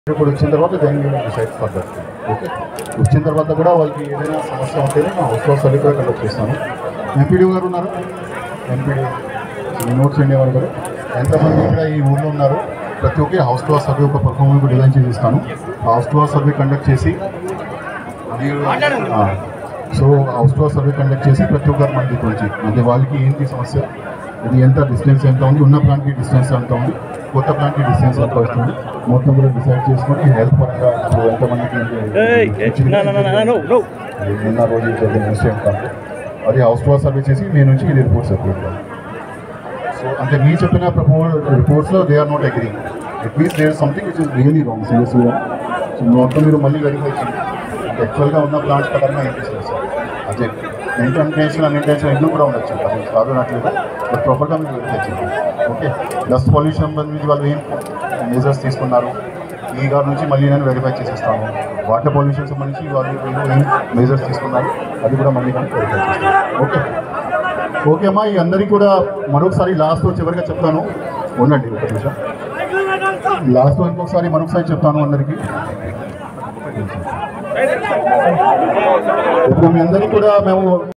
ఇప్పుడు వచ్చిన తర్వాత దెన్ డిసైడ్ ఫర్దర్ ఓకే వచ్చిన తర్వాత కూడా వాళ్ళకి ఏదైనా సమస్య ఉంటేనే మా హౌస్ హౌస్ సర్వే కూడా కండక్ట్ చేస్తాను ఎంపీడీ గారు ఉన్నారు ఎంపీడీ ఈ నోట్స్ ఉండేవారు కూడా ఎంతమంది ఇక్కడ ఈ ఊళ్ళో ఉన్నారు ప్రతి ఒక్క హౌస్ టు హౌస్ సర్వే ఒక పర్ఫార్మెన్స్ డిజైన్ చేసి ఇస్తాను house to house survey conduct చేసి ఆ, so house to house survey conduct చేసి ప్రతి ఒక్కరు మన దగ్గర నుంచి అంటే వాళ్ళకి ఏంటి సమస్య ఇది ఎంత డిస్టెన్స్ ఎంత ఉంది ఉన్న ప్లాంట్కి డిస్టెన్స్ ఎంత ఉంది కొత్త ప్లాంట్కి డిస్టెన్స్ ఎంత వస్తుంది మొత్తం కూడా డిసైడ్ చేసుకొని హెల్త్ పరంగా ఇప్పుడు ఎంతమందికి నిన్న రోజు జరిగిన ఇన్సిడెంట్ కంటే అది హౌస్ టు హౌస్ సర్వే చేసి మీ నుంచి ఇది రిపోర్ట్ సర్క్యూట్ సో అంటే మీరు చెప్పిన ప్రపోజ్ రిపోర్ట్స్లో they are not agree it means there something which is really wrong సీరియస్గా సో మొత్తం మీరు మళ్ళీ వెరిఫై చేయండి యాక్చువల్గా ఉన్న ప్లాంట్స్ పరంగా ఏం చేస్తారు సార్ అదే ఇంటెన్షన్ అన్ఇంటెన్షన్ ఎన్నో కూడా ఉండొచ్చు అది కాదు అనట్లేదు బట్ ప్రాపర్గా మీరు వెరిఫై చేయండి ఓకే డస్ట్ పొల్యూషన్ సంబంధించి వాళ్ళు ఏం మెజర్స్ తీసుకున్నారు ఈ గారి నుంచి మళ్ళీ నేను వెరిఫై చేసేస్తాను వాటర్ పొల్యూషన్ సంబంధించి వాళ్ళు వీళ్ళు ఏం మెజర్స్ తీసుకున్నారు అది కూడా మళ్ళీ నేను వెరిఫై చేస్తాను ఓకే ఓకే అమ్మా ఈ అందరికీ కూడా మరొకసారి లాస్ట్ చివరిగా చెప్తాను ఉండండి ఒక నిమిషం లాస్ట్ ఇంకొకసారి మరొకసారి చెప్తాను అందరికీ ఇప్పుడు మీ అందరికీ కూడా మేము